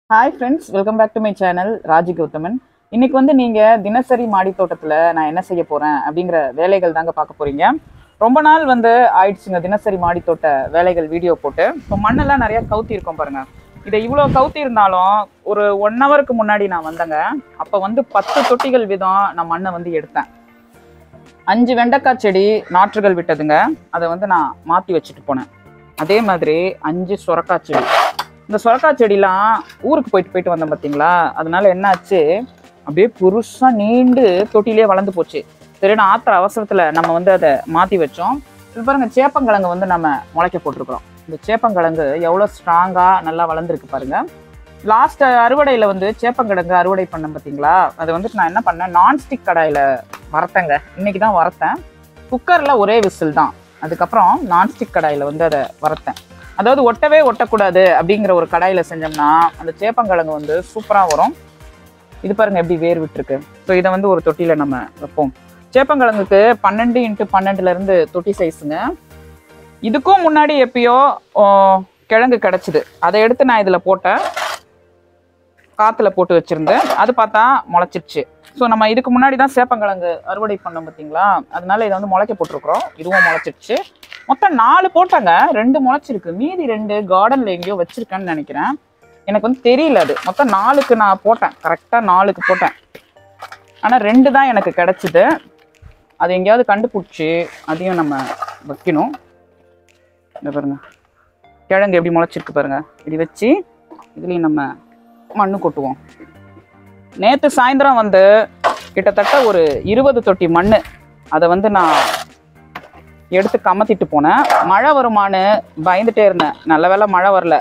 Hi friends welcome back to my channel Raji Gowthaman இன்னைக்கு வந்து நீங்க தினசரி மாடி தோட்டத்துல நான் என்ன செய்ய போறேன் அப்படிங்கிற வேலைகள் தாங்க பார்க்க போறீங்க ரொம்ப நாள் வந்து ஆயிடுச்சுங்க தினசரி மாடி தோட்ட வேலைகள் வீடியோ போட்டு இப்போ மண்ணெல்லாம் நிறைய கவுத்தி இருக்கோம் பாருங்க இதை இவ்வளோ கவுத்தி இருந்தாலும் ஒரு ஒன் ஹவருக்கு முன்னாடி நான் வந்தேங்க அப்போ வந்து பத்து தொட்டிகள் விதம் நான் மண்ணை வந்து எடுத்தேன் அஞ்சு வெண்டைக்காய் செடி நாற்றுகள் விட்டதுங்க அதை வந்து நான் மாற்றி வச்சுட்டு போனேன் அதே மாதிரி அஞ்சு சுரக்காய் செடி இந்த சுரக்காய் செடிலாம் ஊருக்கு போயிட்டு போயிட்டு வந்தேன் பார்த்தீங்களா அதனால என்னாச்சு அப்படியே புருஷாக நீண்டு தொட்டிலே வளர்ந்து போச்சு சரி நான் ஆத்திர அவசரத்தில் நம்ம வந்து அதை மாற்றி வச்சோம் இது பாருங்க சேப்பங்கிழங்கு வந்து நம்ம முளைக்க போட்டிருக்கிறோம் இந்த சேப்பங்கிழங்கு எவ்வளோ ஸ்ட்ராங்காக நல்லா வளர்ந்துருக்கு பாருங்க லாஸ்ட் அறுவடையில் வந்து சேப்பங்கிழங்கு அறுவடை பண்ணேன் பார்த்தீங்களா அதை வந்துட்டு நான் என்ன பண்ணேன் நான்ஸ்டிக் கடாயில் வறுத்தேங்க இன்னைக்கு தான் வறுத்தேன் குக்கரில் ஒரே விசில் தான் அதுக்கப்புறம் நான்ஸ்டிக் கடாயில் வந்து அதை வறுத்தேன் அதாவது ஒட்டவே ஒட்டக்கூடாது அப்படிங்கிற ஒரு கடாயில் செஞ்சோம்னா அந்த சேப்பங்கிழங்கு வந்து சூப்பராக வரும் இது பாருங்க எப்படி வேர் விட்டுருக்கு ஸோ இதை வந்து ஒரு தொட்டியில் நம்ம வைப்போம் சேப்பங்கிழங்குக்கு பன்னெண்டு இன்ட்டு பன்னெண்டுலேருந்து தொட்டி சைஸுங்க இதுக்கும் முன்னாடி எப்பயோ ஓ, கிழங்கு கிடச்சிது அதை எடுத்து நான் இதில் போட்டேன் காற்றுல போட்டு வச்சுருந்தேன் அது பார்த்தா முளைச்சிருச்சு ஸோ நம்ம இதுக்கு முன்னாடி தான் சேப்பங்கிழங்கு அறுவடை பண்ணோம் பார்த்தீங்களா அதனால இதை வந்து முளைக்க போட்டிருக்கிறோம் இதுவும் முளைச்சிருச்சு மொத்தம் நாலு போட்டாங்க ரெண்டு முளைச்சிருக்கு மீதி ரெண்டு கார்டனில் எங்கேயோ வச்சிருக்கேன்னு நினைக்கிறேன் எனக்கு வந்து தெரியல அது மொத்தம் நாலுக்கு நான் போட்டேன் கரெக்டாக நாலுக்கு போட்டேன் ஆனால் ரெண்டு தான் எனக்கு கிடச்சிது அது எங்கேயாவது கண்டுபிடிச்சி அதையும் நம்ம வைக்கணும் இந்த பாருங்க கிழங்கு எப்படி முளைச்சிருக்கு பாருங்க இப்படி வச்சு இதுலேயும் நம்ம மண்ணு கொட்டுவோம் நேற்று சாயந்தரம் வந்து கிட்டத்தட்ட ஒரு இருபது தொட்டி மண் அதை வந்து நான் எடுத்து கமத்திட்டு போனேன் மழை வருமான்னு பயந்துட்டே இருந்தேன் நல்ல வேளை மழை வரல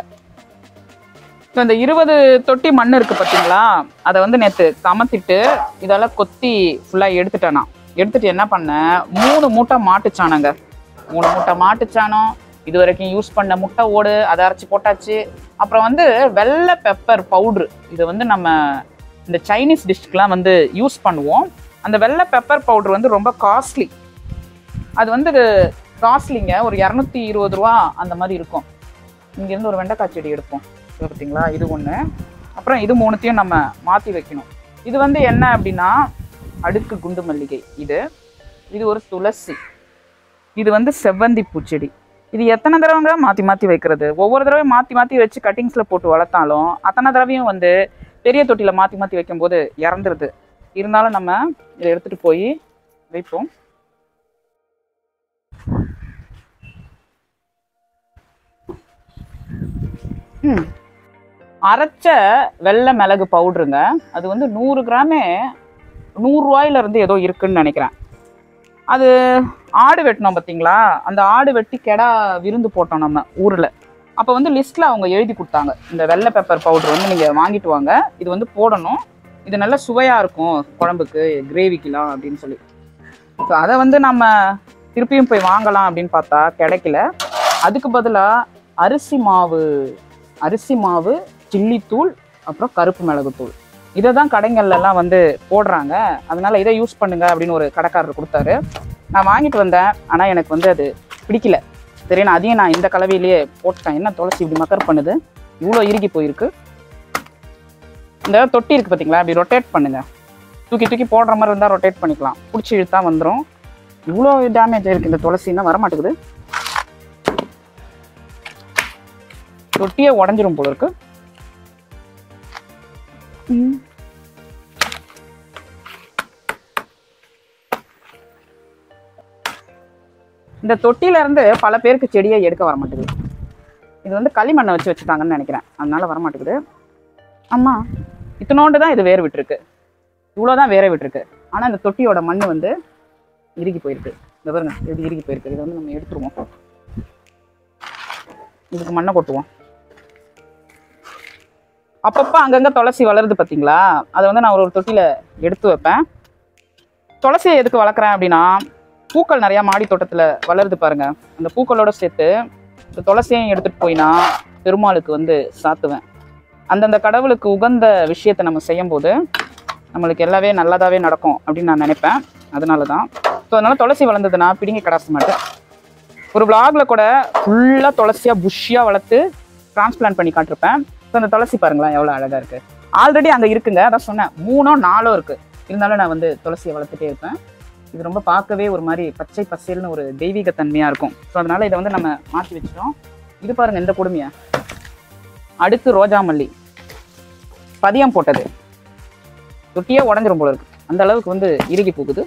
ஸோ இந்த இருபது தொட்டி மண் இருக்கு பார்த்தீங்களா அதை வந்து நேற்று கமத்திட்டு இதெல்லாம் கொத்தி ஃபுல்லாக எடுத்துட்டேன் நான் எடுத்துட்டு என்ன பண்ணேன் மூணு மூட்டை மாட்டுச்சானங்க மூணு மூட்டை மாட்டுச்சாணம் இது வரைக்கும் யூஸ் பண்ண முட்டை ஓடு அதை அரைச்சி போட்டாச்சு அப்புறம் வந்து வெள்ளை பெப்பர் பவுட்ரு இது வந்து நம்ம இந்த சைனீஸ் டிஷ்க்கெலாம் வந்து யூஸ் பண்ணுவோம் அந்த வெள்ளை பெப்பர் பவுட்ரு வந்து ரொம்ப காஸ்ட்லி அது வந்து காஸ்ட்லிங்க ஒரு இரநூத்தி இருபது ரூபா அந்த மாதிரி இருக்கும் இங்கேருந்து ஒரு வெண்டைக்காய் செடி எடுப்போம் இது பார்த்தீங்களா இது ஒன்று அப்புறம் இது மூணுத்தையும் நம்ம மாற்றி வைக்கணும் இது வந்து என்ன அப்படின்னா அடுக்கு குண்டு மல்லிகை இது இது ஒரு துளசி இது வந்து செவ்வந்தி பூச்செடி இது எத்தனை தடவைங்க மாற்றி மாற்றி வைக்கிறது ஒவ்வொரு தடவையும் மாற்றி மாற்றி வச்சு கட்டிங்ஸில் போட்டு வளர்த்தாலும் அத்தனை தடவையும் வந்து பெரிய தொட்டியில் மாற்றி மாற்றி வைக்கும்போது இறந்துருது இருந்தாலும் நம்ம இதை எடுத்துகிட்டு போய் வைப்போம் ம். அரைச்ச வெள்ளை மிளகு பவுடருங்க அது வந்து நூறு கிராமே நூறுரூவாயில இருந்து ஏதோ இருக்குன்னு நினைக்கிறேன் அது ஆடு வெட்டினோம் பார்த்தீங்களா அந்த ஆடு வெட்டி கெடா விருந்து போட்டோம் நம்ம ஊரில் அப்போ வந்து லிஸ்ட்டில் அவங்க எழுதி கொடுத்தாங்க இந்த வெள்ளை பெப்பர் பவுடர் வந்து நீங்கள் வாங்கிட்டு வாங்க இது வந்து போடணும் இது நல்ல சுவையாக இருக்கும் குழம்புக்கு கிரேவிக்கெலாம் அப்படின்னு சொல்லி ஸோ அதை வந்து நம்ம திருப்பியும் போய் வாங்கலாம் அப்படின்னு பார்த்தா கிடைக்கல அதுக்கு பதிலாக அரிசி மாவு அரிசி மாவு சில்லித்தூள் அப்புறம் கருப்பு மிளகுத்தூள் இதை தான் கடைங்கள்லாம் வந்து போடுறாங்க அதனால இதை யூஸ் பண்ணுங்க அப்படின்னு ஒரு கடைக்காரர் கொடுத்தாரு நான் வாங்கிட்டு வந்தேன் ஆனால் எனக்கு வந்து அது பிடிக்கல சரி நான் அதையும் நான் இந்த கலவையிலேயே போட்டேன் என்ன துளசி இப்படி மக்கர் பண்ணுது இவ்வளோ இறுகி போயிருக்கு இந்த தொட்டி இருக்கு பார்த்தீங்களா அப்படி ரொட்டேட் பண்ணுங்க தூக்கி தூக்கி போடுற மாதிரி இருந்தால் ரொட்டேட் பண்ணிக்கலாம் பிடிச்சி இழுத்தா வந்துடும் இவ்வளோ டேமேஜ் இருக்கு இந்த துளசின்னா வர மாட்டேங்குது தொட்டியே உடஞ்சிரும் போல இருக்கு ம். இந்த தொட்டில இருந்து பல பேருக்கு செடியை எடுக்க வர மாட்டேங்குது இது வந்து களிமண்ணை வச்சு வச்சுட்டாங்கன்னு நினைக்கிறேன் அதனால வர மாட்டேங்குது அம்மா இத்தனோண்டு தான் இது வேர் விட்டுருக்கு இவ்வளோதான் வேற விட்டுருக்கு ஆனால் இந்த தொட்டியோட மண் வந்து இறுகி போயிருக்கு இந்த பாருங்க இது இறுகி போயிருக்கு இதை வந்து நம்ம எடுத்துருவோம் இதுக்கு மண்ணை கொட்டுவோம் அப்பப்போ அங்கங்கே துளசி வளருது பார்த்தீங்களா அதை வந்து நான் ஒரு ஒரு தொட்டியில் எடுத்து வைப்பேன் துளசியை எதுக்கு வளர்க்குறேன் அப்படின்னா பூக்கள் நிறையா மாடி தோட்டத்தில் வளருது பாருங்க அந்த பூக்களோட சேர்த்து இந்த துளசியையும் எடுத்துகிட்டு போய் நான் பெருமாளுக்கு வந்து சாத்துவேன் அந்தந்த கடவுளுக்கு உகந்த விஷயத்தை நம்ம செய்யும்போது நம்மளுக்கு எல்லாமே நல்லதாகவே நடக்கும் அப்படின்னு நான் நினைப்பேன் அதனால தான் ஸோ அதனால் துளசி வளர்ந்ததுன்னா பிடிங்கி கடாச மாட்டேன் ஒரு vlogல கூட ஃபுல்லாக துளசியாக புஷ்ஷியாக வளர்த்து டிரான்ஸ்பிளான்ட் பண்ணி காட்டிருப்பேன் ஸோ அந்த துளசி பாருங்களேன் எவ்வளோ அழகா இருக்கு ஆல்ரெடி அங்கே இருக்குங்க அதான் சொன்னேன் மூணோ நாலோ இருக்கு இருந்தாலும் நான் வந்து துளசியை வளர்த்துட்டே இருப்பேன் இது ரொம்ப பார்க்கவே ஒரு மாதிரி பச்சை பசேல்னு ஒரு தெய்வீக தன்மையா இருக்கும் ஸோ அதனால இதை வந்து நம்ம மாற்றி வச்சிட்டோம் இது பாருங்க இந்த கொடுமையா அடுத்து ரோஜா மல்லி பதியம் போட்டது தொட்டியே உடஞ்சிரும் போல இருக்கு அந்த அளவுக்கு வந்து இறுகி போகுது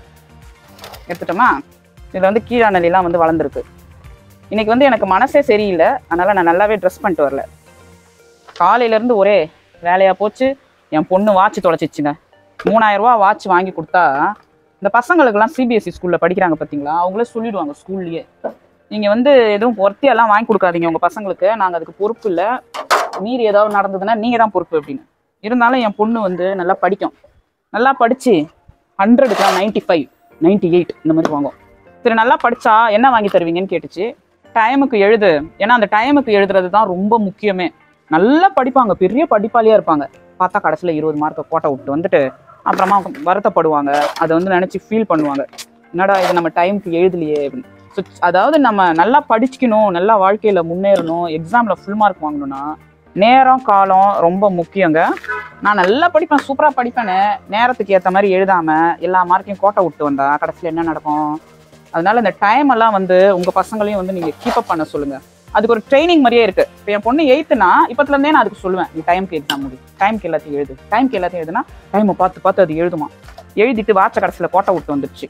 எடுத்துட்டோமா இதில் வந்து கீழாநெல்லாம் வந்து வளர்ந்துருக்கு இன்னைக்கு வந்து எனக்கு மனசே சரியில்லை அதனால நான் நல்லாவே ட்ரெஸ் பண்ணிட்டு வரல காலையிலேருந்து ஒரே வேலையாக போச்சு என் பொண்ணு வாட்ச் தொலைச்சிச்சுங்க மூணாயிரம் ரூபா வாட்ச் வாங்கி கொடுத்தா இந்த பசங்களுக்கெல்லாம் சிபிஎஸ்சி ஸ்கூலில் படிக்கிறாங்க பார்த்தீங்களா அவங்களே சொல்லிடுவாங்க ஸ்கூல்லையே நீங்கள் வந்து எதுவும் பொருத்தியெல்லாம் வாங்கி கொடுக்காதீங்க உங்கள் பசங்களுக்கு நாங்கள் அதுக்கு பொறுப்பு இல்லை மீறி ஏதாவது நடந்ததுன்னா நீங்கள் தான் பொறுப்பு அப்படின்னு இருந்தாலும் என் பொண்ணு வந்து நல்லா படிக்கும் நல்லா படித்து ஹண்ட்ரடுக்குலாம் நைன்ட்டி ஃபைவ் நைன்ட்டி எயிட் இந்த மாதிரி வாங்கும் சரி நல்லா படித்தா என்ன வாங்கி தருவீங்கன்னு கேட்டுச்சு டைமுக்கு எழுது ஏன்னா அந்த டைமுக்கு எழுதுறது தான் ரொம்ப முக்கியமே நல்லா படிப்பாங்க பெரிய படிப்பாளியாக இருப்பாங்க பார்த்தா கடைசியில் இருபது மார்க்கை கோட்டை விட்டு வந்துட்டு அப்புறமா வருத்தப்படுவாங்க அதை வந்து நினச்சி ஃபீல் பண்ணுவாங்க என்னடா இது நம்ம டைமுக்கு எழுதலையே அப்படின்னு ஸோ அதாவது நம்ம நல்லா படிச்சுக்கணும் நல்லா வாழ்க்கையில் முன்னேறணும் எக்ஸாமில் ஃபுல் மார்க் வாங்கணும்னா நேரம் காலம் ரொம்ப முக்கியங்க நான் நல்லா படிப்பேன் சூப்பராக படிப்பேன்னு நேரத்துக்கு ஏற்ற மாதிரி எழுதாமல் எல்லா மார்க்கையும் கோட்டை விட்டு வந்தா கடைசியில் என்ன நடக்கும் அதனால இந்த டைம் எல்லாம் வந்து உங்கள் பசங்களையும் வந்து நீங்கள் கீப்பப் பண்ண சொல்லுங்கள் அதுக்கு ஒரு ட்ரைனிங் மாதிரியே இருக்கு இப்போ என் பொண்ணு எயித்துனா இப்போத்துலேருந்தே நான் அதுக்கு சொல்லுவேன் நீ டைம்க்கு எக்ஸாம் முடி டைம்க்கு எல்லாத்தையும் எழுது டைம்க்கு எல்லாத்தையும் எழுதுனா டைமை பார்த்து பார்த்து அது எழுதுமா எழுதிட்டு வாட்ச கடைசியில் கோட்டை விட்டு வந்துடுச்சு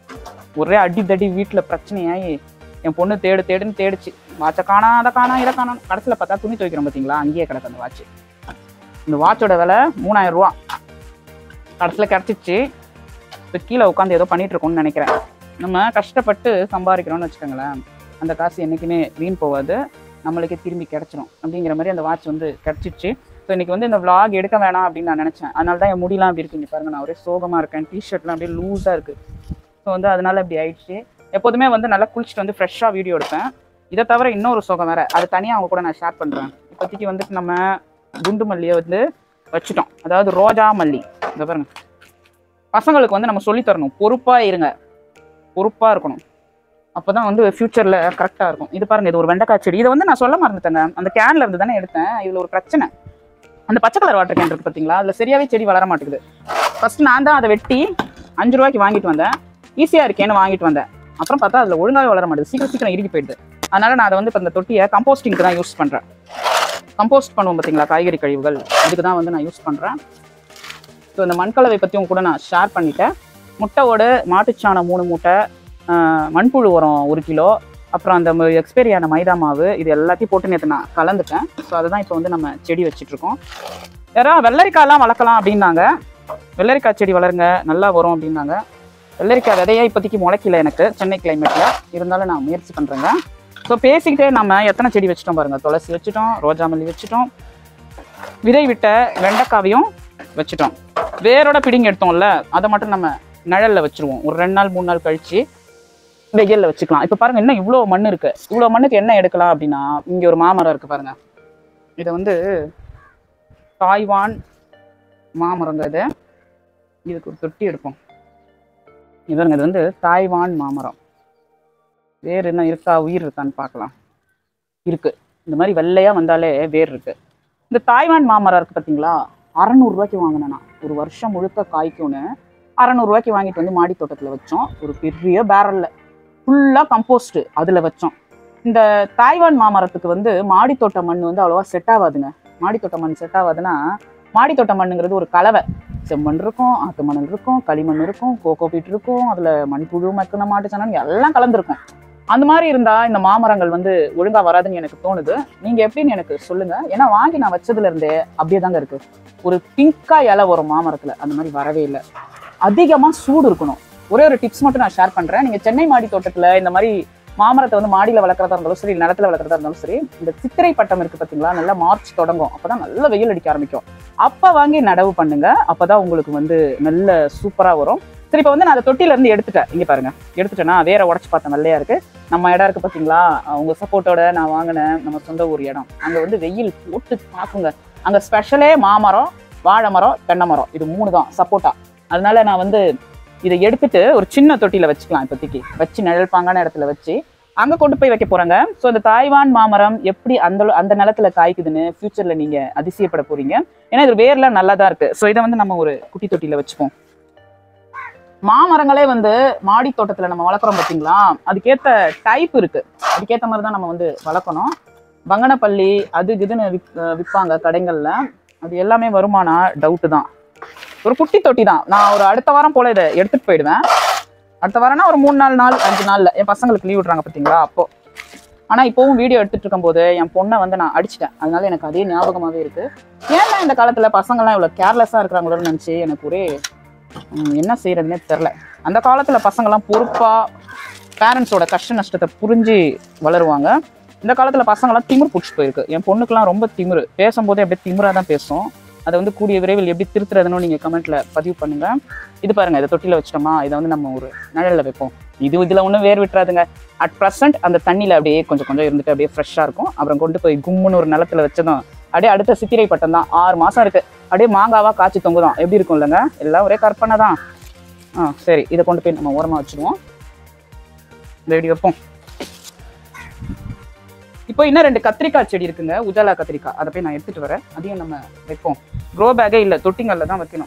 ஒரே அடி தடி வீட்டில் பிரச்சனையாகி என் பொண்ணு தேடு தேடுன்னு தேடுச்சு வாட்சை காணா அதை காணா இதை காணா கடைசியில் பார்த்தா துணி துவைக்கிறோம் பார்த்தீங்களா அங்கேயே கிடக்கு அந்த வாட்ச் இந்த வாட்சோட விலை மூணாயிரம் ரூபா கடைசியில் கிடச்சிச்சு இப்போ கீழே உட்காந்து ஏதோ பண்ணிட்டு இருக்கோம்னு நினைக்கிறேன் நம்ம கஷ்டப்பட்டு சம்பாதிக்கிறோம்னு வச்சுக்கோங்களேன் அந்த காசு என்றைக்குமே வீண் போகாது நம்மளுக்கே திரும்பி கிடச்சிரும் அப்படிங்கிற மாதிரி அந்த வாட்ச் வந்து கிடச்சிச்சு ஸோ இன்னைக்கு வந்து இந்த vlog எடுக்க வேணாம் அப்படின்னு நான் நினச்சேன் அதனால தான் என் முடியெல்லாம் அப்படி இருக்கு இங்க பாருங்க நான் ஒரே சோகமாக இருக்கேன் டிஷர்ட்லாம் அப்படியே லூஸாக இருக்குது ஸோ வந்து அதனால இப்படி ஆயிடுச்சு எப்போதுமே வந்து நல்லா குளிச்சுட்டு வந்து ஃப்ரெஷ்ஷாக வீடியோ எடுப்பேன் இதை தவிர இன்னொரு சோகம் வேற அது தனியாக அவங்க கூட நான் ஷேர் பண்ணுறேன் இப்போதைக்கு வந்துட்டு நம்ம குண்டு மல்லியை வந்து வச்சுட்டோம் அதாவது ரோஜா மல்லி இந்த பாருங்க பசங்களுக்கு வந்து நம்ம சொல்லித் தரணும் பொறுப்பாக இருங்க பொறுப்பாக இருக்கணும் அப்போ தான் வந்து ஃப்யூச்சரில் கரெக்டாக இருக்கும் இது பாருங்க இது ஒரு வெண்டைக்காய் செடி இதை வந்து நான் சொல்ல மறந்துட்டேங்க அந்த கேன்ல இருந்து தானே எடுத்தேன் இதில் ஒரு பிரச்சனை அந்த பச்சை கலர் வாட்டர் கேன் இருக்கு பார்த்தீங்களா அதில் சரியாவே செடி வளர மாட்டேங்குது ஃபர்ஸ்ட் நான் தான் அதை வெட்டி அஞ்சு ரூபாய்க்கு வாங்கிட்டு வந்தேன் ஈஸியாக இருக்கேன்னு வாங்கிட்டு வந்தேன் அப்புறம் பார்த்தா அதில் ஒழுங்காகவே வளர மாட்டேது சீக்கிரம் சீக்கிரம் இறுகி போயிடுது அதனால நான் அதை வந்து இப்போ இந்த தொட்டியை கம்போஸ்டிங்க்கு தான் யூஸ் பண்ணுறேன் கம்போஸ்ட் பண்ணுவோம் பார்த்தீங்களா காய்கறி கழிவுகள் அதுக்கு தான் வந்து நான் யூஸ் பண்ணுறேன் ஸோ இந்த மண்கலவை பற்றியும் கூட நான் ஷேர் பண்ணிட்டேன் முட்டையோடு மாட்டுச்சாணம் மூணு மூட்டை ஆஹ் மண்புழு உரம் ஒரு கிலோ அப்புறம் அந்த எக்ஸ்பைரி ஆன மைதா மாவு இது எல்லாத்தையும் போட்டு நேற்று நான் கலந்துட்டேன் ஸோ அதை தான் இப்போ வந்து நம்ம செடி வச்சிட்டு இருக்கோம் யாரா வெள்ளரிக்காய்லாம் வளர்க்கலாம் அப்படின்னாங்க வெள்ளரிக்காய் செடி வளருங்க நல்லா வரும் அப்படின்னாங்க வெள்ளரிக்காய் விதையே இப்போதைக்கு முளைக்கல எனக்கு சென்னை கிளைமேட்டில் இருந்தாலும் நான் முயற்சி பண்ணுறேங்க ஸோ பேசிக்கிட்டே நம்ம எத்தனை செடி வச்சுட்டோம் பாருங்க துளசி வச்சுட்டோம் ரோஜா மல்லி வச்சுட்டோம் விதை விட்ட வெண்டைக்காவையும் வச்சுட்டோம் வேரோட பிடிங்கி எடுத்தோம்ல அதை மட்டும் நம்ம நிழல்ல வச்சிருவோம் ஒரு ரெண்டு நாள் மூணு நாள் கழிச்சு வெயில்ல வச்சுக்கலாம் இப்போ பாருங்க இன்னும் இவ்வளோ மண் இருக்கு இவ்வளோ மண்ணுக்கு என்ன எடுக்கலாம் அப்படின்னா இங்கே ஒரு மாமரம் இருக்கு பாருங்க இதை வந்து தாய்வான் மாமரங்க இது இதுக்கு ஒரு தொட்டி எடுப்போம் இது பாருங்க இது வந்து தாய்வான் மாமரம் வேர் என்ன இருக்கா உயிர் இருக்கான்னு பார்க்கலாம் இருக்கு இந்த மாதிரி வெள்ளையா வந்தாலே வேர் இருக்கு இந்த தாய்வான் மாமரம் இருக்கு பார்த்தீங்களா அறநூறுரூவாய்க்கு வாங்கினேன் நான் ஒரு வருஷம் முழுக்க காய்க்கும்னு அறநூறுரூவாய்க்கு வாங்கிட்டு வந்து மாடி தோட்டத்தில் வச்சோம் ஒரு பெரிய பேரலில் ஃபுல்லாக கம்போஸ்ட் அதில் வச்சோம் இந்த தாய்வான் மாமரத்துக்கு வந்து மாடி தோட்ட மண் வந்து அவ்வளோவா செட் ஆகாதுங்க மாடி தோட்ட மண் செட் ஆகாதுன்னா மாடி தோட்ட மண்ணுங்கிறது ஒரு கலவை செம்மண் இருக்கும் ஆத்து மணல் இருக்கும் களிமண் இருக்கும் கோகோ பீட் இருக்கும் அதில் மண்புழு மக்கின மாட்டு சாணம் எல்லாம் கலந்துருக்கும் அந்த மாதிரி இருந்தா இந்த மாமரங்கள் வந்து ஒழுங்கா வராதுன்னு எனக்கு தோணுது நீங்க எப்படின்னு எனக்கு சொல்லுங்க ஏன்னா வாங்கி நான் வச்சதுல இருந்தே அப்படியே தாங்க இருக்கு ஒரு பிங்கா இலை வரும் மாமரத்துல அந்த மாதிரி வரவே இல்லை அதிகமா சூடு இருக்கணும் ஒரே ஒரு டிப்ஸ் மட்டும் நான் ஷேர் பண்றேன் நீங்க சென்னை மாடி தோட்டத்துல இந்த மாதிரி மாமரத்தை வந்து மாடியில வளர்க்குறதா இருந்தாலும் சரி நிலத்துல வளர்க்குறதா இருந்தாலும் சரி இந்த சித்திரை பட்டம் இருக்கு பாத்தீங்களா நல்லா மார்ச் தொடங்கும் அப்பதான் நல்ல வெயில் அடிக்க ஆரம்பிக்கும் அப்ப வாங்கி நடவு பண்ணுங்க அப்பதான் உங்களுக்கு வந்து நல்ல சூப்பரா வரும் சரி இப்போ வந்து நான் அதை தொட்டில இருந்து எடுத்துட்டேன் இங்க பாருங்க எடுத்துட்டேன்னா வேற உடச்சு பார்த்தேன் வெள்ளையா இருக்கு நம்ம இடம் இருக்கு பாத்தீங்களா உங்க சப்போர்ட்டோட நான் வாங்கினேன் நம்ம சொந்த ஊர் இடம் அங்க வந்து வெயில் போட்டு தாக்குங்க அங்க ஸ்பெஷலே மாமரம் வாழை மரம் தென்னை மரம் இது மூணு தான் சப்போட்டா அதனால நான் வந்து இதை எடுத்துட்டு ஒரு சின்ன தொட்டியில வச்சுக்கலாம் இப்போதைக்கு வச்சு நிழல் பாங்கான இடத்துல வச்சு அங்க கொண்டு போய் வைக்க போறாங்க ஸோ அந்த தாய்வான் மாமரம் எப்படி அந்த அந்த நிலத்துல காய்க்குதுன்னு ஃபியூச்சர்ல நீங்க அதிசயப்பட போறீங்க ஏன்னா இது வேர்லாம் நல்லா தான் இருக்கு ஸோ இதை வந்து நம்ம ஒரு குட்டி தொட்டியில வச்சுப்போம் மாமரங்களே வந்து மாடி தோட்டத்துல நம்ம வளர்க்குறோம் பார்த்தீங்களா அதுக்கேத்த டைப் இருக்கு அதுக்கேத்த மாதிரி தான் நம்ம வந்து வளர்க்கணும் பங்கனப்பள்ளி அது இதுன்னு விப் விற்பாங்க கடைகள்ல அது எல்லாமே வருமானா டவுட்டு தான் ஒரு குட்டி தொட்டி தான் நான் ஒரு அடுத்த வாரம் போல இதை எடுத்துட்டு போயிடுவேன் அடுத்த வாரம்னா ஒரு மூணு நாலு நாள் அஞ்சு நாள்ல என் பசங்களுக்கு லீவ் விட்றாங்க பார்த்தீங்களா அப்போ ஆனா இப்போவும் வீடியோ எடுத்துட்டு இருக்கும்போது என் பொண்ணை வந்து நான் அடிச்சிட்டேன் அதனால எனக்கு அதே ஞாபகமாவே இருக்கு ஏன்னா இந்த காலத்துல பசங்கள்லாம் இவ்வளவு கேர்லெஸ்ஸா இருக்கிறாங்களோன்னு நினைச்சு எனக்கு ஒரே ம், என்ன செய்யறதுனே தெரில அந்த காலத்துல பசங்கள்லாம் பொறுப்பா பேரண்ட்ஸோட கஷ்ட நஷ்டத்தை புரிஞ்சு வளருவாங்க இந்த காலத்துல பசங்கள்லாம் திமிர் பிடிச்சி போயிருக்கு என் பொண்ணுக்குலாம் ரொம்ப திமிரு பேசும்போதே அப்படியே திமிரா தான் பேசும் அதை வந்து கூடிய விரைவில் எப்படி திருத்துறதுன்னு நீங்க கமெண்ட்ல பதிவு பண்ணுங்க இது பாருங்க இதை தொட்டில வச்சிட்டோமா இதை வந்து நம்ம ஒரு நிழல்ல வைப்போம் இது இதுல ஒன்றும் வேர் விட்டுறாதுங்க அட் ப்ரெசென்ட் அந்த தண்ணியில அப்படியே கொஞ்சம் கொஞ்சம் இருந்துட்டு அப்படியே ஃப்ரெஷ்ஷாக இருக்கும் அப்புறம் கொண்டு போய் கும்முன்னு ஒரு நிலத்துல வச்சதும் அப்படியே அடுத்த சித்திரை பட்டம் தான் ஆறு மாசம் இருக்கு அப்படியே மாங்காவா காய்ச்சி தொங்குதான் எப்படி இருக்கும் இல்லைங்க எல்லாம் ஒரே கற்பனை தான் ஆ சரி இதை கொண்டு போய் நம்ம ஓரமா வச்சுருவோம் இந்த வெடி வைப்போம் இப்போ இன்னும் ரெண்டு கத்திரிக்காய் செடி இருக்குங்க உஜாலா கத்திரிக்காய் அதை போய் நான் எடுத்துட்டு வரேன் அதையும் நம்ம வைப்போம் க்ரோ பேக்கே இல்லை தொட்டிங்கல்ல தான் வைக்கணும்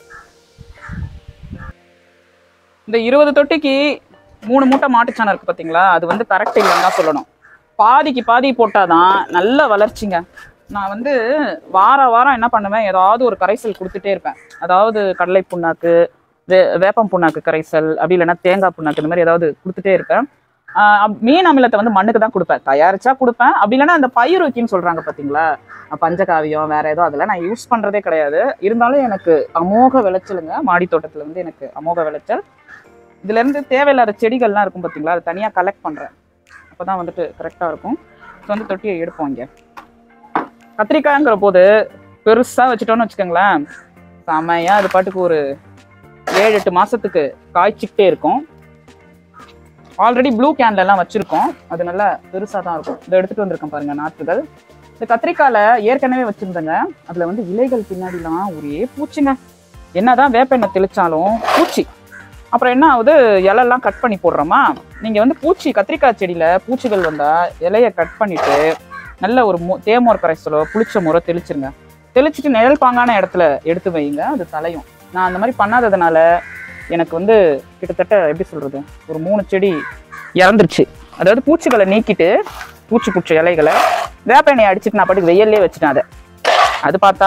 இந்த இருபது தொட்டிக்கு மூணு மூட்டை மாட்டுச்சாணம் இருக்கு பார்த்தீங்களா அது வந்து கரெக்ட் இல்லைன்னு தான் சொல்லணும் பாதிக்கு பாதி போட்டாதான் நல்ல வளர்ச்சிங்க நான் வந்து வார வாரம் என்ன பண்ணுவேன் ஏதாவது ஒரு கரைசல் கொடுத்துட்டே இருப்பேன் அதாவது கடலை புண்ணாக்கு வே வேப்பம் புண்ணாக்கு கரைசல் அப்படி இல்லைன்னா தேங்காய் புண்ணாக்கு இந்த மாதிரி ஏதாவது கொடுத்துட்டே இருப்பேன் ஆஹ் அப்- மீன் அமிலத்தை வந்து மண்ணுக்கு தான் கொடுப்பேன் தயாரிச்சா கொடுப்பேன் அப்படி இல்லைன்னா அந்த பயிர் வைக்கின்னு சொல்றாங்க பார்த்தீங்களா அஹ் பஞ்சகாவியம் வேற ஏதோ அதெல்லாம் நான் யூஸ் பண்றதே கிடையாது இருந்தாலும் எனக்கு அமோக விளைச்சலுங்க மாடி தோட்டத்துல வந்து எனக்கு அமோக விளைச்சல் இதுல இருந்து தேவையில்லாத செடிகள்லாம் இருக்கும் பார்த்தீங்களா அதை தனியாக கலெக்ட் பண்றேன் அப்பதான் வந்துட்டு கரெக்டாக இருக்கும் ஸோ வந்து தொட்டியை எடுப்போம் இங்கே கத்திரிக்காய்ங்கிற போது பெருசா வச்சுட்டோம்னு வச்சுக்கோங்களேன் செமையா அது பாட்டுக்கு ஒரு ஏழு எட்டு மாசத்துக்கு காய்ச்சிக்கிட்டே இருக்கும் ஆல்ரெடி ப்ளூ கேன்ல எல்லாம் வச்சிருக்கோம் அது நல்லா பெருசா தான் இருக்கும் இதை எடுத்துட்டு வந்திருக்கேன் பாருங்க நாற்றுகள் இந்த கத்திரிக்காயில ஏற்கனவே வச்சிருந்தேங்க அதுல வந்து இலைகள் பின்னாடிலாம் ஒரே பூச்சிங்க என்னதான் வேப்பெண்ணெய் தெளிச்சாலும் பூச்சி அப்புறம் என்ன ஆகுது இலையெல்லாம் கட் பண்ணி போடுறோமா நீங்க வந்து பூச்சி கத்திரிக்காய் செடியில பூச்சிகள் வந்தா இலைய கட் பண்ணிட்டு நல்ல ஒரு மு தேமோர் கரைசலோ புளிச்ச முறை தெளிச்சிருங்க தெளிச்சிட்டு நிழல் பாங்கான இடத்துல எடுத்து வைங்க அது தலையும் நான் அந்த மாதிரி பண்ணாததுனால எனக்கு வந்து கிட்டத்தட்ட எப்படி சொல்றது ஒரு மூணு செடி இறந்துருச்சு அதாவது பூச்சிகளை நீக்கிட்டு பூச்சி பூச்சி இலைகளை வேப்ப எண்ணெயை அடிச்சிட்டு நான் பாட்டுக்கு வெயிலே வச்சுட்டேன் அதை அது பார்த்தா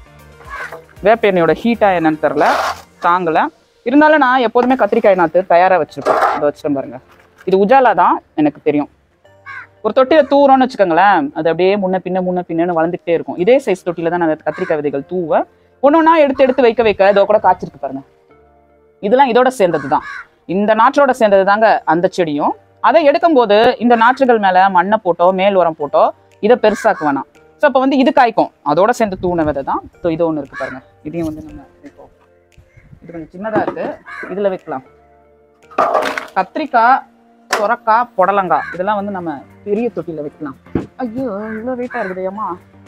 வேப்ப எண்ணெயோட ஹீட்டா என்னன்னு தெரில தாங்கல இருந்தாலும் நான் எப்போதுமே கத்திரிக்காய் நாற்று தயாரா வச்சிருப்பேன் அதை வச்சிட்டேன் பாருங்க இது உஜாலா தான் எனக்கு தெரியும் ஒரு தொட்டியில தூரோன்னு வச்சுக்கோங்களேன் அது அப்படியே முன்ன பின்ன முன்ன பின்னன்னு வளர்ந்துட்டே இருக்கும் இதே சைஸ் தொட்டியில தான் நான் அந்த கத்திரிக்காய் விதைகள் தூவ ஒன்னொன்னா எடுத்து எடுத்து வைக்க வைக்க இதோ கூட காய்ச்சிருக்கு பாருங்க இதெல்லாம் இதோட சேர்ந்தது தான் இந்த நாற்றோட சேர்ந்தது தாங்க அந்த செடியும் அதை எடுக்கும்போது இந்த நாற்றுகள் மேல மண்ணை போட்டோ மேல் உரம் போட்டோ இதை பெருசாக்க வேணாம் ஸோ அப்போ வந்து இது காய்க்கும் அதோட சேர்ந்து தூண விதை தான் ஸோ இது ஒன்று இருக்கு பாருங்க இதையும் வந்து நம்ம வைப்போம் இது கொஞ்சம் சின்னதா இருக்கு இதுல வைக்கலாம் கத்திரிக்காய் சொரக்காய் புடலங்காய் இதெல்லாம் வந்து நம்ம பெரிய தொட்டியில வைக்கலாம் ஐயோ இவ்வளோ வெயிட்டா இருக்குது ஏமா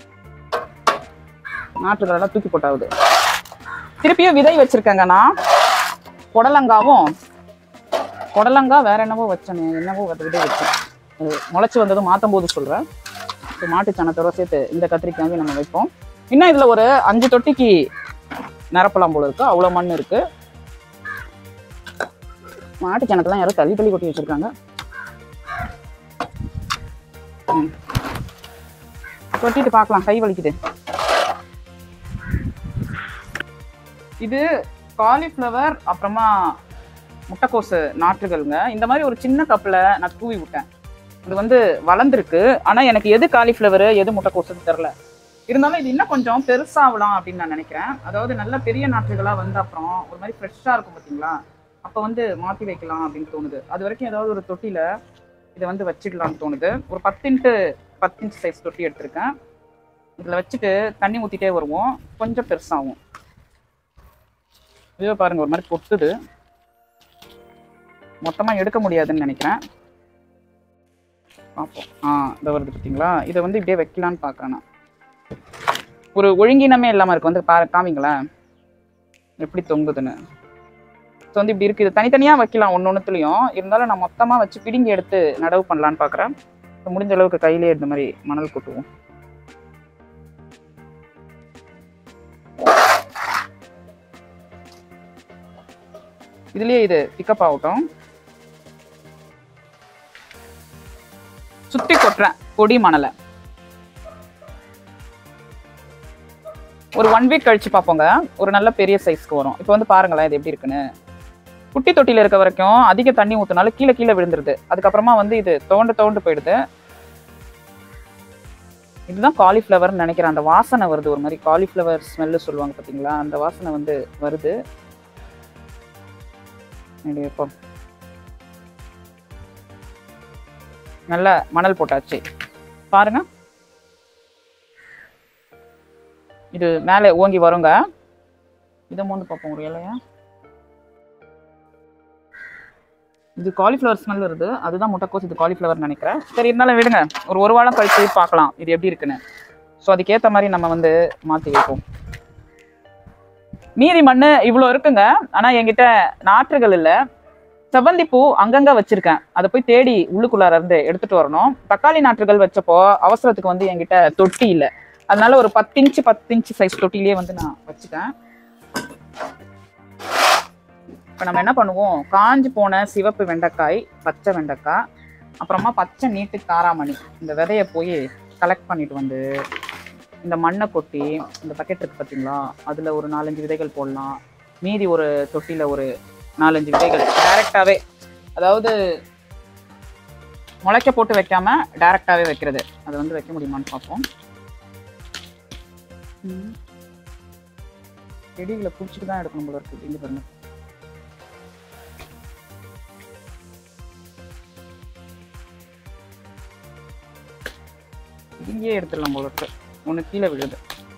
நாற்றுகளெல்லாம் தூக்கி போட்டாவுது திருப்பியும் விதை வச்சிருக்கேங்க நான் புடலங்காவும் புடலங்காய் வேற என்னவோ வச்சேனே என்னவோ அதை விதை வச்சேன் அது முளைச்சி வந்ததும் மாற்றும் போது சொல்கிறேன் இப்போ மாட்டு சனத்தோட சேர்த்து இந்த கத்திரிக்காயும் நம்ம வைப்போம் இன்னும் இதில் ஒரு அஞ்சு தொட்டிக்கு நிரப்பலாம் போல இருக்கு அவ்வளோ மண் இருக்கு மாட்டு சனத்தெல்லாம் யாரோ தள்ளி தள்ளி கொட்டி வச்சிருக்காங்க ம். கொட்டிட்டு பார்க்கலாம் கை வலிக்குது இது காலிஃப்ளவர் அப்புறமா முட்டைக்கோசு நாற்றுகள்ங்க இந்த மாதிரி ஒரு சின்ன கப்பில் நான் தூவி விட்டேன் இது வந்து வளர்ந்துருக்கு ஆனால் எனக்கு எது காலிஃப்ளவர் எது முட்டைக்கோசுன்னு தெரில இருந்தாலும் இது இன்னும் கொஞ்சம் பெருசாகலாம் அப்படின்னு நான் நினைக்கிறேன் அதாவது நல்ல பெரிய நாற்றுகளாக வந்து அப்புறம் ஒரு மாதிரி ஃப்ரெஷ்ஷாக இருக்கும் பார்த்தீங்களா அப்போ வந்து மாற்றி வைக்கலாம் அப்படின்னு தோணுது அது வரைக்கும் ஏதாவது ஒரு தொட்டியில் இதை வந்து வச்சிடலாம்னு தோணுது ஒரு பத்து இன்ட்டு பத்து இன்ச் சைஸ் தொட்டி எடுத்திருக்கேன் இதில் வச்சுட்டு தண்ணி ஊற்றிட்டே வருவோம் கொஞ்சம் பெருசாகும் இதுவே பாருங்க ஒரு மாதிரி கொட்டுது மொத்தமாக எடுக்க முடியாதுன்னு நினைக்கிறேன் பார்ப்போம் ஆ இதை வருது பார்த்தீங்களா இதை வந்து இப்படியே வைக்கலான்னு பார்க்குறேன் நான் ஒரு ஒழுங்கினமே இல்லாமல் இருக்கு வந்து பா காமிங்களேன் எப்படி தொங்குதுன்னு ஸோ வந்து இப்படி இருக்குது இது தனித்தனியாக வைக்கலாம் ஒன்று ஒன்றுத்துலையும் இருந்தாலும் நான் மொத்தமாக வச்சு பிடுங்கி எடுத்து நடவு பண்ணலான்னு பார்க்குறேன் ஸோ முடிஞ்ச அளவுக்கு கையிலே இந்த மாதிரி மணல் கொட்டுவோம் இதுலயே இது பிக்கப் ஆகட்டும் சுத்தி கொட்டுறேன் பொடி மணலை ஒரு ஒன் வீக் கழிச்சு பார்ப்போங்க ஒரு நல்ல பெரிய சைஸ்க்கு வரும் இப்போ வந்து பாருங்களேன் இது எப்படி இருக்குன்னு குட்டி தொட்டியில் இருக்க வரைக்கும் அதிக தண்ணி ஊற்றினாலும் கீழே கீழே விழுந்துருது அதுக்கப்புறமா வந்து இது தோண்டு தோண்டு போயிடுது இதுதான் காலிஃப்ளவர்னு நினைக்கிறேன் அந்த வாசனை வருது ஒரு மாதிரி காலிஃப்ளவர் ஸ்மெல்லு சொல்லுவாங்க பார்த்தீங்களா அந்த வாசனை வந்து வருது இப்படி வைப்போம் நல்ல மணல் போட்டாச்சு பாருங்க இது மேலே ஓங்கி வருங்க இதை மோந்து பார்ப்போம் ஒரு இலையா இது காலிஃப்ளவர் ஸ்மெல் வருது அதுதான் முட்டைக்கோஸ் இது காலிஃப்ளவர் நினைக்கிறேன் சரி இருந்தாலும் விடுங்க ஒரு ஒரு வாரம் கழிச்சு பார்க்கலாம் இது எப்படி இருக்குன்னு ஸோ அதுக்கேற்ற மாதிரி நம்ம வந்து மாற்றி வைப்போம் மீதி மண் இவ்வளோ இருக்குங்க ஆனால் என்கிட்ட நாற்றுகள் இல்லை செவ்வந்தி பூ அங்கங்க வச்சிருக்கேன் அதை போய் தேடி உள்ளுக்குள்ளார இருந்து எடுத்துட்டு வரணும் தக்காளி நாற்றுகள் வச்சப்போ அவசரத்துக்கு வந்து என்கிட்ட தொட்டி இல்லை அதனால ஒரு பத்து இன்ச்சு பத்து இன்ச்சு சைஸ் தொட்டிலேயே வந்து நான் வச்சுட்டேன் இப்போ நம்ம என்ன பண்ணுவோம் காஞ்சு போன சிவப்பு வெண்டைக்காய் பச்சை வெண்டைக்காய் அப்புறமா பச்சை நீட்டு காராமணி இந்த விதையை போய் கலெக்ட் பண்ணிட்டு வந்து இந்த மண்ணை கொட்டி இந்த பக்கெட் இருக்கு பார்த்தீங்களா அதில் ஒரு நாலஞ்சு விதைகள் போடலாம் மீதி ஒரு தொட்டியில் ஒரு நாலஞ்சு விதைகள் டைரெக்டாகவே அதாவது முளைக்க போட்டு வைக்காம டைரெக்டாகவே வைக்கிறது அதை வந்து வைக்க முடியுமான்னு பார்ப்போம் ம். செடிகளை பிடிச்சிட்டு தான் எடுக்கணும் போல இருக்கு இங்கே பாருங்க இங்கேயே எடுத்துடலாம் போல இருக்கு ஒன்று கீழே விழுது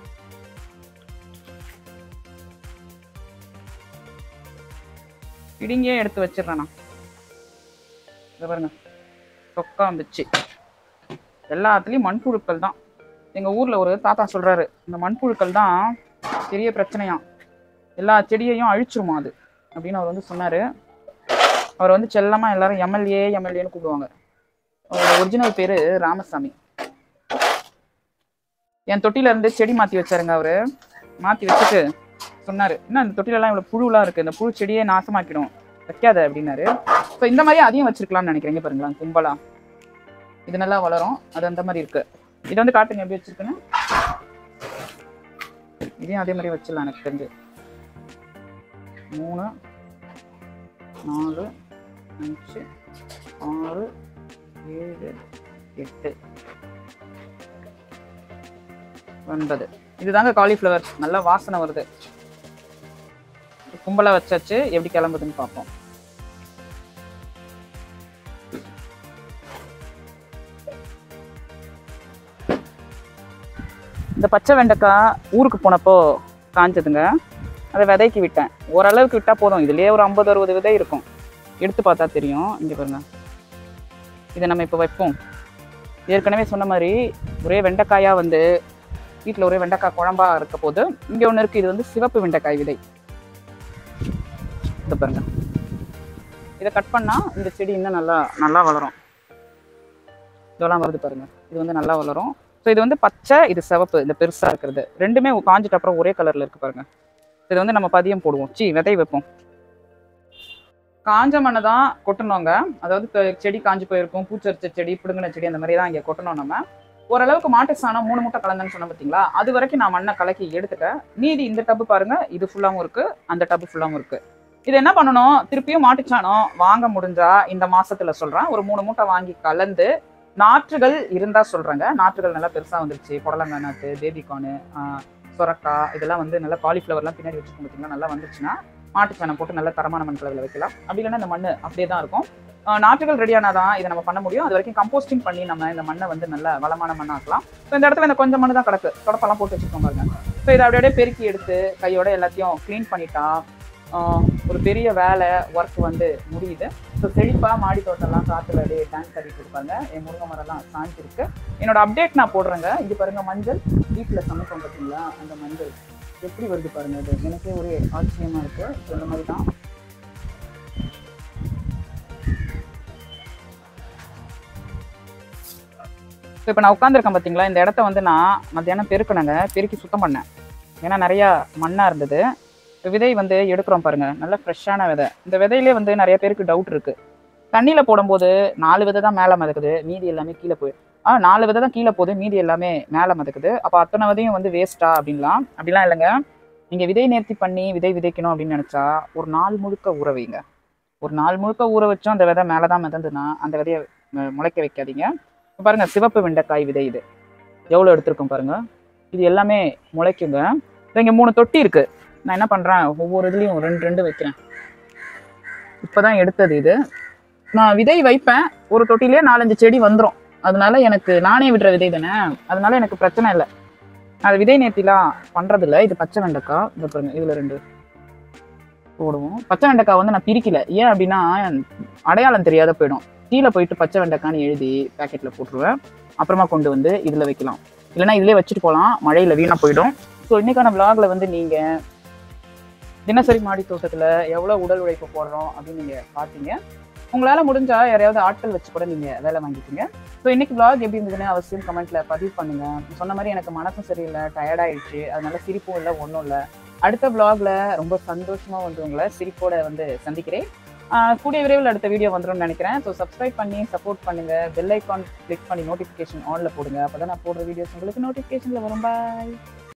இடிங்கே எடுத்து வச்சிடுறேன் நான் இதை பாருங்க சொக்கா வந்துச்சு எல்லாத்துலேயும் மண்புழுக்கள் தான் எங்கள் ஊரில் ஒரு தாத்தா சொல்கிறாரு இந்த மண்புழுக்கள் தான் பெரிய பிரச்சனையாம் எல்லா செடியையும் அழிச்சிருமா அது அப்படின்னு அவர் வந்து சொன்னார் அவர் வந்து செல்லமாக எல்லாரும் எம்எல்ஏ எம்எல்ஏன்னு கூப்பிடுவாங்க அவரோட ஒரிஜினல் பேர் ராமசாமி என் தொட்டில இருந்து செடி மாற்றி வச்சாருங்க அவரு மாற்றி வச்சுட்டு சொன்னார் என்ன இந்த தொட்டிலெல்லாம் இவ்வளோ புழுலாம் இருக்குது இந்த புழு செடியே நாசமாக்கிடும் வைக்காத அப்படின்னாரு ஸோ இந்த மாதிரி அதையும் வச்சிருக்கலாம்னு நினைக்கிறேன் இங்க பாருங்களேன் கும்பலா இது நல்லா வளரும் அது அந்த மாதிரி இருக்கு இது வந்து காட்டுங்க எப்படி வச்சிருக்குன்னு இதையும் அதே மாதிரி வச்சிடலாம் எனக்கு தெரிஞ்சு மூணு நாலு அஞ்சு ஆறு ஏழு எட்டு ஒன்பது இதுதாங்க காலிஃப்ளவர் நல்லா வாசனை வருது கும்பலா வச்சாச்சு எப்படி கிளம்புதுன்னு பார்ப்போம் இந்த பச்சை வெண்டைக்காய் ஊருக்கு போனப்போ காஞ்சதுங்க அதை விதைக்கு விட்டேன் ஓரளவுக்கு விட்டா போதும் இதுலயே ஒரு ஐம்பது அறுபது விதை இருக்கும் எடுத்து பார்த்தா தெரியும் இங்க பாருங்க இதை நம்ம இப்போ வைப்போம் ஏற்கனவே சொன்ன மாதிரி ஒரே வெண்டைக்காயா வந்து வீட்டில் ஒரே வெண்டைக்காய் குழம்பா இருக்க போது இங்கே ஒன்று இருக்குது இது வந்து சிவப்பு வெண்டைக்காய் விதை இதை பாருங்க இதை கட் பண்ணால் இந்த செடி இன்னும் நல்லா நல்லா வளரும் இதெல்லாம் வருது பாருங்க இது வந்து நல்லா வளரும் ஸோ இது வந்து பச்சை இது சிவப்பு இந்த பெருசாக இருக்கிறது ரெண்டுமே காஞ்சிட்ட அப்புறம் ஒரே கலரில் இருக்கு பாருங்க இது வந்து நம்ம பதியம் போடுவோம் சி விதை வைப்போம் காஞ்ச மண்ணை தான் கொட்டணுங்க அதாவது இப்ப செடி காஞ்சு போயிருக்கும் பூச்சரிச்ச செடி பிடுங்கின செடி அந்த மாதிரி தான் இங்கே கொட்டணும் நம்ம ஓரளவுக்கு மாட்டு சாணம் மூணு மூட்டை கலந்தேன்னு சொன்னேன் பார்த்தீங்களா அது வரைக்கும் நான் மண்ணை கலக்கி எடுத்துட்டேன் மீதி இந்த டப்பு பாருங்க இது ஃபுல்லாகவும் இருக்கு அந்த டப்பு ஃபுல்லாகவும் இருக்கு இது என்ன பண்ணணும் திருப்பியும் மாட்டுச்சாணம் வாங்க முடிஞ்சா இந்த மாசத்துல சொல்றேன் ஒரு மூணு மூட்டை வாங்கி கலந்து நாற்றுகள் இருந்தா சொல்றேங்க நாற்றுகள் நல்லா பெருசா வந்துருச்சு புடலங்காய் நாற்று பேபிகார்னு சொரக்காய் இதெல்லாம் வந்து நல்லா காலிஃப்ளவர்லாம் பின்னாடி வச்சுருக்கோம் பார்த்தீங்களா நல்லா வந்துருச்சுன்னா மாட்டுச்சாணம் போட்டு நல்ல தரமான மண் கலவையில் வைக்கலாம் அப்படி இல்லைன்னா இந்த மண் அப்படியே தான் இருக்கும் ஆஹ் நாற்றுகள் ரெடியானாதான் இதை நம்ம பண்ண முடியும் அது வரைக்கும் கம்போஸ்டிங் பண்ணி நம்ம இந்த மண்ணை வந்து நல்ல வளமான மண்ணாக்கலாம் ஸோ இந்த இடத்துல இந்த கொஞ்சம் மண்ணு தான் கிடக்கு தொடப்பெல்லாம் போட்டு வச்சுருக்கோம் பாருங்க ஸோ இதை அப்படியே அப்படியே பெருக்கி எடுத்து கையோட எல்லாத்தையும் க்ளீன் பண்ணிட்டா ஆஹ் ஒரு பெரிய வேலை ஒர்க் வந்து முடியுது ஸோ செழிப்பாக மாடி தோட்டம்லாம் காற்றுல அப்படியே டேங்க் கட்டிட்டு இருப்பாங்க என் முருங்கை மரம்லாம் சாஞ்சிருக்கு என்னோட அப்டேட் நான் போடுறேங்க இங்கே பாருங்க மஞ்சள் வீட்டில் சமைப்போம் பார்த்தீங்களா அந்த மஞ்சள் எப்படி வருது பாருங்க இது எனக்கே ஒரே ஆச்சரியமா இருக்கு ஸோ இந்த மாதிரி தான் ஸோ இப்போ நான் உட்காந்துருக்கேன் பார்த்தீங்களா இந்த இடத்த வந்து நான் மத்தியானம் பெருக்கினேங்க பெருக்கி சுத்தம் பண்ணேன் ஏன்னா நிறையா மண்ணாக இருந்தது இப்போ விதை வந்து எடுக்கிறோம் பாருங்க நல்ல ஃப்ரெஷ்ஷான விதை இந்த விதையிலே வந்து நிறைய பேருக்கு டவுட் இருக்குது தண்ணியில் போடும்போது நாலு விதை தான் மேலே மிதக்குது மீதி எல்லாமே கீழே போய் ஆ நாலு விதை தான் கீழே போகுது மீதி எல்லாமே மேலே மிதக்குது அப்போ அத்தனை விதையும் வந்து வேஸ்ட்டா அப்படின்லாம் அப்படிலாம் இல்லைங்க நீங்கள் விதை நேர்த்தி பண்ணி விதை விதைக்கணும் அப்படின்னு நினச்சா ஒரு நாள் முழுக்க ஊற வைங்க ஒரு நாள் முழுக்க ஊற வச்சும் அந்த விதை மேலே தான் மிதந்துன்னா அந்த விதையை மு- முளைக்க வைக்காதீங்க இப்ப பாருங்க சிவப்பு வெண்டைக்காய் விதை இது எவ்வளோ எடுத்திருக்கோம் பாருங்க இது எல்லாமே முளைக்குங்க இங்க மூணு தொட்டி இருக்கு நான் என்ன பண்றேன் ஒவ்வொரு இதுலயும் ரெண்டு ரெண்டு வைக்கிறேன் இப்பதான் எடுத்தது இது நான் விதை வைப்பேன் ஒரு தொட்டிலே நாலஞ்சு செடி வந்துடும் அதனால எனக்கு நானே விடுற விதை தானே அதனால எனக்கு பிரச்சனை இல்லை அது விதை நேர்த்திலாம் பண்றது இல்ல இது பச்சை வெண்டைக்காய் இந்த பாருங்க இதுல ரெண்டு போடுவோம் பச்சை வெண்டைக்காய் வந்து நான் பிரிக்கல ஏன் அப்படின்னா அடையாளம் தெரியாத போயிடும் கீழே போயிட்டு பச்சை வெண்டைக்கான்னு எழுதி பேக்கெட்ல போட்டுருவேன் அப்புறமா கொண்டு வந்து இதுல வைக்கலாம் இல்லைன்னா இதுலயே வச்சுட்டு போகலாம் மழையில வீணா போயிடும் ஸோ இன்னைக்கான vlogல வந்து நீங்க தினசரி மாடி தோட்டத்துல எவ்வளவு உடல் உழைப்பு போடுறோம் அப்படின்னு நீங்க பார்த்தீங்க உங்களால முடிஞ்சா யாரையாவது ஆட்கள் வச்சு கூட நீங்க வேலை வாங்கிக்கோங்க ஸோ இன்னைக்கு vlog எப்படி இருந்ததுன்னு அவசியம் கமெண்ட்ல பதிவு பண்ணுங்க சொன்ன மாதிரி எனக்கு மனசும் சரியில்லை டயர்ட் ஆயிடுச்சு அதனால சிரிப்பும் இல்லை ஒன்றும் இல்லை அடுத்த vlogல ரொம்ப சந்தோஷமா வந்து உங்களை சிரிப்போட வந்து சந்திக்கிறேன் ஆஹ் கூடிய விரைவில் அடுத்த வீடியோ வந்துரும்னு நினைக்கிறேன் ஸோ சப்ஸ்கிரைப் பண்ணி சப்போர்ட் பண்ணுங்க பெல் ஐக்கான் கிளிக் பண்ணி நோட்டிஃபிகேஷன் ஆன்ல போடுங்க அப்பதான் நான் போடுற வீடியோஸ் உங்களுக்கு நோட்டிஃபிகேஷன்ல வரும் பாய்